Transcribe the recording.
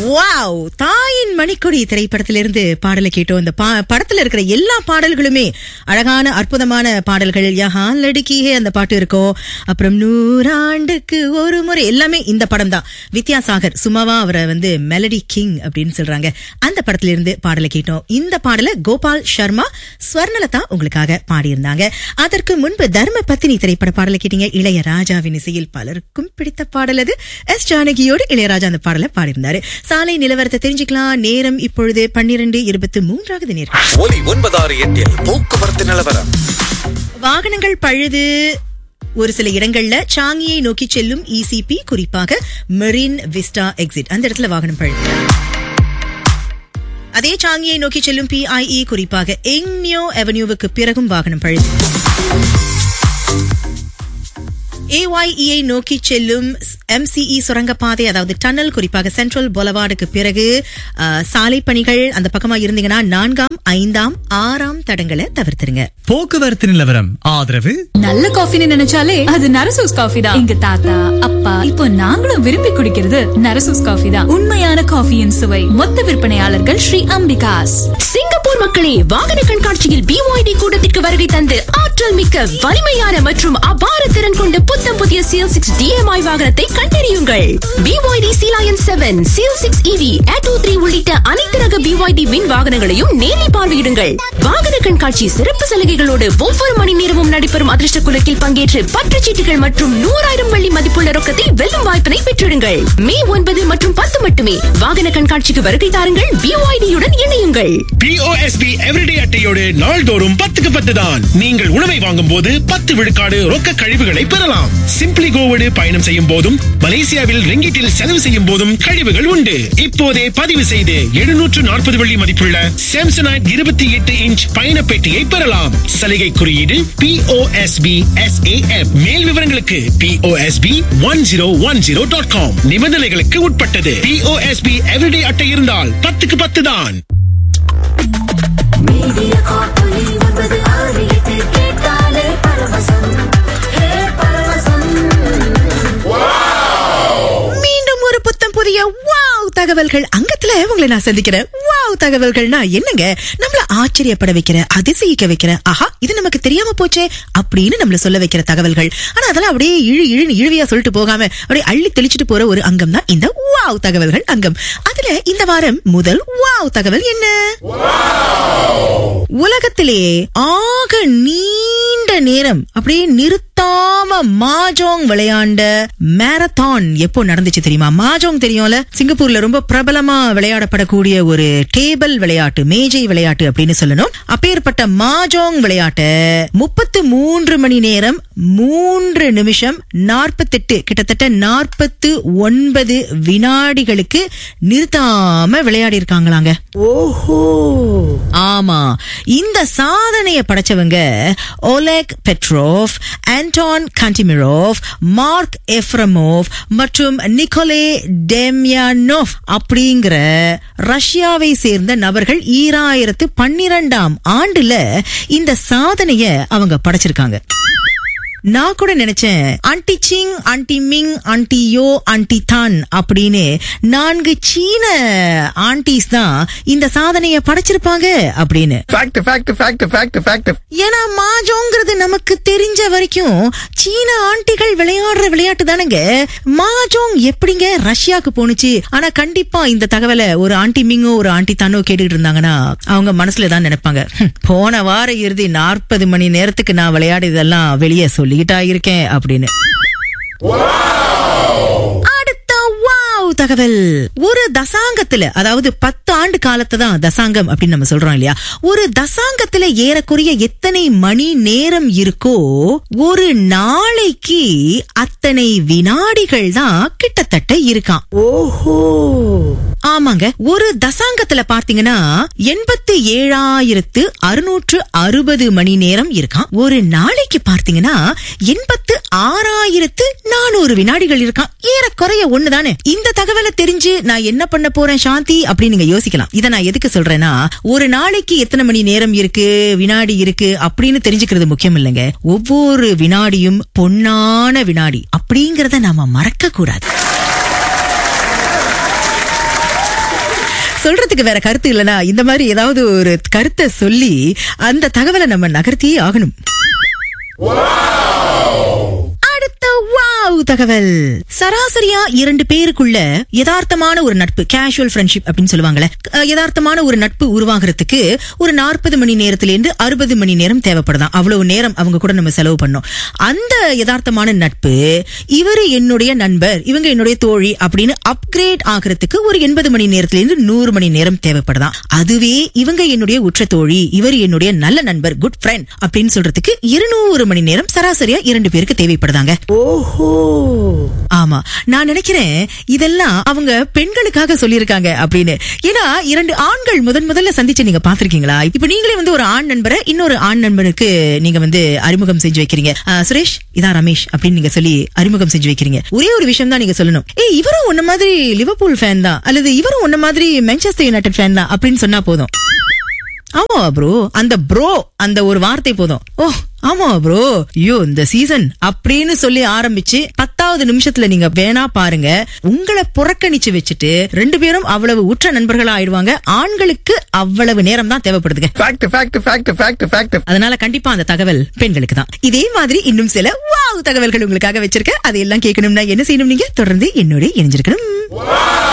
Wow தாயின் மணிக்கொடி திரைப்படத்திலிருந்து பாடலை கேட்டோம் இந்த பா- படத்துல இருக்கிற எல்லா பாடல்களுமே அழகான அற்புதமான பாடல்கள் யஹான் லடுக்கியே அந்த பாட்டு இருக்கும் அப்புறம் நூறாண்டுக்கு ஒரு முறை எல்லாமே இந்த படம் தான் வித்யாசாகர் சும்மாவா அவரை வந்து மெலடி கிங் அப்படின்னு சொல்றாங்க அந்த படத்திலிருந்து பாடலை கேட்டோம் இந்த பாடலை கோபால் சர்மா ஸ்வர்ணலதா உங்களுக்காக பாடியிருந்தாங்க அதற்கு முன்பு தர்ம பத்தினி திரைப்பட பாடலை கேட்டீங்க இளையராஜாவின் இசையில் பலருக்கும் பிடித்த பாடல் அது எஸ் ஜானகியோடு இளையராஜா அந்த பாடலை பாடியிருந்தாரு சாலை நிலவரத்தை தெரிஞ்சுக்கலாம் நேரம் இப்பொழுது பன்னிரண்டு இருபத்தி மூன்றாவது நேரம் ஒலி ஒன்பதாறு எட்டில் போக்குவரத்து நிலவரம் வாகனங்கள் பழுது ஒரு சில இடங்கள்ல சாங்கியை நோக்கி செல்லும் இசிபி குறிப்பாக மெரின் விஸ்டா எக்ஸிட் அந்த இடத்துல வாகனம் பழுது அதே சாங்கியை நோக்கி செல்லும் பிஐஇ குறிப்பாக எங்னியோ அவென்யூவுக்கு பிறகும் வாகனம் பழுது ஏஒய்இஐ நோக்கி செல்லும் எம்சிஇ சுரங்கப்பாதை அதாவது டன்னல் குறிப்பாக சென்ட்ரல் பொலவார்டுக்கு பிறகு அஹ், சாலை பணிகள் அந்த பக்கமா இருந்தீங்கன்னா நான்காம் ஐந்தாம் ஆறாம் தடங்களை தவிர்த்துருங்க போக்குவரத்து நிலவரம் ஆதரவு நல்ல காஃபின்னு நினைச்சாலே அது நரசூஸ் காஃபி தான் எங்க தாத்தா அப்பா இப்போ நாங்களும் விரும்பி குடிக்கிறது நரசூஸ் காஃபி தான் உண்மையான காஃபியின் சுவை மொத்த விற்பனையாளர்கள் ஸ்ரீ அம்பிகாஸ் சிங்கப்பூர் மக்களே வாகன கண்காட்சியில் BYD கூட்டத்திற்கு வருகை தந்து ஆற்றல் மிக்க வலிமையான மற்றும் அபார திறன் கொண்ட புத்தம் புதிய சீல் சிக்ஸ் DMI வாகனத்தை கண்டறியுங்கள் BYD Sealion seven seal six EV auto three உள்ளிட்ட அனைத்து ரக BYD வின் வாகனங்களையும் நேரில் பார்வையிடுங்கள் வாகன கண்காட்சி சிறப்பு சலுகைகளோடு ஒவ்வொரு மணி நேரமும் நடைபெறும் அதிர்ஷ்ட குலுக்கில் பங்கேற்று பற்றுச்சீட்டுகள் மற்றும் நூறாயிரம் வெள்ளி மதிப்புள்ள ரொக்கத்தை வெல்லும் வாய்ப்பினை பெற்றிடுங்கள் மே ஒன்பது மற்றும் பத்து மட்டுமே வாகன கண்காட்சிக்கு வருகை தாருங்கள் BYD யுடன் இணையுங்கள் பிஓஎஸ்பி எவ்ரிடே அட்டையோடு நாள்தோறும் பத்துக்கு பத்து தான் நீங்கள் உணவை வாங்கும் போது பத்து விழுக்காடு ரொக்க கழிவுகளை பெறலாம் சிம்பிளி கோவோடு பயணம் செய்யும் போதும் மலேசியாவில் ரிங்கிட்டில் செலவு செய்யும் போதும் கழிவுகள் உண்டு இப்போதே பதிவு செய்து எழுநூற்று நாற்பது வெள்ளி மதிப்புள்ள சாம்சனைட் இருபத்தி எட்டு இன்ச் பயண பெட்டியை பெறலாம் சலுகை குறியீடு பிஓஎஸ்பி எஸ்ஏஎம் மேல் விவரங்களுக்கு BOSP one zero one zero dot com நிபந்தனைகளுக்கு உட்பட்டது பிஓஎஸ்பி எவ்ரிடே அட்டை இருந்தால் பத்துக்கு பத்து தான் மீடியா காப்பொலி ஒன்பது ஆறு எட்டு கேட்டாலே பரவசம் ஹே பரவசம் மீண்டும் ஒரு புத்தம் புதிய வாவ் தகவல்கள் அங்கத்துல உங்களை நான் சந்திக்கிறேன் வாவ் தகவல்கள்னா என்னங்க நம்மள ஆச்சரியப்பட வைக்கிற அதிசயிக்க வைக்கிற ஆஹா இது நமக்கு தெரியாம போச்சே அப்படின்னு நம்மள சொல்ல வைக்கிற தகவல்கள் ஆனா அதெல்லாம் அப்படியே இழு இழுன்னு இழுவியா சொல்லிட்டு போகாம அப்படியே அள்ளி தெளிச்சிட்டு போற ஒரு அங்கம் தான் இந்த வாவ் தகவல்கள் அங்கம் அதுல இந்த வாரம் முதல் வாவ் தகவல் என்ன உலகத்திலே ஆக நீண்ட நேரம் அப்படியே நிறுத்தாம மாஜோங் விளையாண்ட மேரத்தான் எப்போ நடந்துச்சு தெரியுமா மாஜோங் தெரியும்ல சிங்கப்பூர்ல ரொம்ப பிரபலமா விளையாடப்படக்கூடிய ஒரு டேபிள் விளையாட்டு மேஜை விளையாட்டு அப்படின்னு சொல்லணும் அப்பேற்பட்ட மாஜோங் விளையாட்டை முப்பத்து மூன்று மணி நேரம் மூன்று நிமிஷம் நாற்பத்தெட்டு கிட்டத்தட்ட நாற்பத்து ஒன்பது வினாடிகளுக்கு நிறுத்தாம விளையாடி இருக்காங்களாங்க ஆமா இந்த சாதனையை படைச்சவங்க Oleg Petrov Anton Kantimirov Mark Efremov மற்றும் நிக்கோலே டெம்யானோவ் அப்படிங்கிற ரஷ்யாவை சேர்ந்த நபர்கள் ஈராயிரத்து பன்னிரெண்டாம் ஆண்டுல இந்த சாதனைய அவங்க படைச்சிருக்காங்க நான் கூட நினைச்சேன் aunty Sing aunty Ming aunty Yo aunty தான் அப்படின்னு நான்கு சீன ஆன்டிஸ் தான் இந்த சாதனையை படைச்சிருப்பாங்க அப்படின்னு fact fact fact fact fact ஏன்னா மாஜோங்கிறது நமக்கு தெரிஞ்ச வரைக்கும் சீன ஆண்டிகள் விளையாடுற விளையாட்டு தானேங்க மாஜோங் எப்படிங்க ரஷ்யாக்கு போனுச்சு ஆனா கண்டிப்பா இந்த தகவலை ஒரு ஆண்டி மிங்கோ ஒரு ஆண்டி தானோ கேட்டுக்கிட்டு இருந்தாங்கன்னா அவங்க மனசுல தான் நினைப்பாங்க "ஹம், போன வார இறுதி நாற்பது மணி நேரத்துக்கு நான் விளையாடியதெல்லாம் வெளியே சொல்லிக்கிட்டா இருக்கேன் அப்படின்னு அடுத்த வாவ் தகவல் ஒரு தசாங்கத்துல அதாவது பத்து ஆண்டு காலத்தை தான் தசாங்கம் அப்படின்னு நம்ம சொல்றோம் இல்லையா ஒரு தசாங்கத்துல ஏறக்குறைய எத்தனை மணி நேரம் இருக்கோ ஒரு நாளைக்கு அத்தனை வினாடிகள் தான் கிட்டத்தட்ட இருக்கான் ஓஹோ ஆமாங்க ஒரு தசாங்கத்துல பார்த்தீங்கன்னா எண்பத்தி ஏழாயிரத்து அறுநூற்று அறுபது மணி நேரம் இருக்கான் ஒரு நாளைக்கு பார்த்தீங்கன்னா எண்பத்து ஆறாயிரத்து நானூறு வினாடிகள் இருக்கான் ஏறக்குறைய ஒண்ணுதானே இந்த தகவலை தெரிஞ்சு நான் என்ன பண்ண போறேன் சாந்தி அப்படின்னு நீங்க யோசிக்கலாம் இதை நான் எதுக்கு சொல்றேன்னா ஒரு நாளைக்கு எத்தனை மணி நேரம் இருக்கு வினாடி இருக்கு அப்படின்னு தெரிஞ்சுக்கிறது முக்கியம் இல்லைங்க ஒவ்வொரு வினாடியும் பொன்னான வினாடி அப்படிங்கறத நாம மறக்க கூடாது சொல்றதுக்கு வேற கருத்து இல்லனா இந்த மாதிரி ஏதாவது ஒரு கருத்தை சொல்லி அந்த தகவலை நம்ம நகர்த்தியே ஆகணும் அடுத்த வாவ் தகவல் சராசரியா இரண்டு பேருக்குள்ள யதார்த்தமான ஒரு நட்பு கேஷுவல் ஃப்ரெண்ட்ஷிப் அப்படின்னு சொல்லுவாங்கல்ல அஹ், யதார்த்தமான ஒரு நட்பு உருவாகிறதுக்கு ஒரு நாற்பது மணி நேரத்திலிருந்து அறுபது மணி நேரம் தேவைப்படுதாம் அவ்வளவு நேரம் அவங்க கூட நம்ம செலவு பண்ணோம் அந்த யதார்த்தமான நட்பு இவரு என்னுடைய நண்பர் இவங்க என்னுடைய தோழி அப்படின்னு அப்கிரேட் ஆகிறதுக்கு ஒரு எண்பது மணி நேரத்திலிருந்து நூறு மணி நேரம் தேவைப்படுதாம் அதுவே இவங்க என்னுடைய உற்ற தோழி இவர் என்னுடைய நல்ல நண்பர் குட் ஃப்ரெண்ட் அப்படின்னு சொல்றதுக்கு இருநூறு மணி நேரம் சராசரியா இரண்டு பேருக்கு தேவைப்படுதாங்க ஆமா நான் நினைக்கிறேன் இதெல்லாம் அவங்க பெண்களுக்காக சொல்லியிருக்காங்க அப்படின்னு ஏன்னா இரண்டு ஆண்கள் முதன் முதல்ல சந்திச்சு நீங்க பாத்திருக்கீங்களா இப்ப நீங்களே வந்து ஒரு ஆண் நண்பரை இன்னொரு ஆண் நண்பனுக்கு நீங்க வந்து அறிமுகம் செஞ்சு வைக்கிறீங்க ஆ, சுரேஷ் இதான் ரமேஷ் அப்படின்னு நீங்க சொல்லி அறிமுகம் செஞ்சு வைக்கிறீங்க ஒரே ஒரு விஷயம் தான் நீங்க சொல்லணும் ஏய் இவரும் உன்ன மாதிரி லிவர்பூல் ஃபேன் தான் அல்லது இவரும் உன்ன மாதிரி மான்செஸ்டர் யுனைடெட் ஃபேன் தான் அப்படின்னு சொன்னா போதும் ஆமா ப்ரோ அந்த ப்ரோ அந்த ஒரு வார்த்தை போதும் ஓ ஆமா ப்ரோ ஐயோ இந்த சீசன் அப்படின்னு சொல்லி ஆரம்பிச்சு பத்தாவது நிமிஷத்துல நீங்க வேணா பாருங்க உங்களை புறக்கணிச்சு வச்சுட்டு ரெண்டு பேரும் அவ்வளவு உற்ற நண்பர்களா ஆயிடுவாங்க ஆண்களுக்கு அவ்வளவு நேரம் தான் தேவைப்படுதுங்க Fact, fact, fact, fact, fact. அதனால கண்டிப்பா அந்த தகவல் பெண்களுக்கு தான் இதே மாதிரி இன்னும் சில வாவ் தகவல்கள் உங்களுக்காக வச்சிருக்கேன் அதையெல்லாம் கேட்கணும்னா என்ன செய்யணும் நீங்க தொடர்ந்து என்னோட இணைஞ்சிருக்கணும்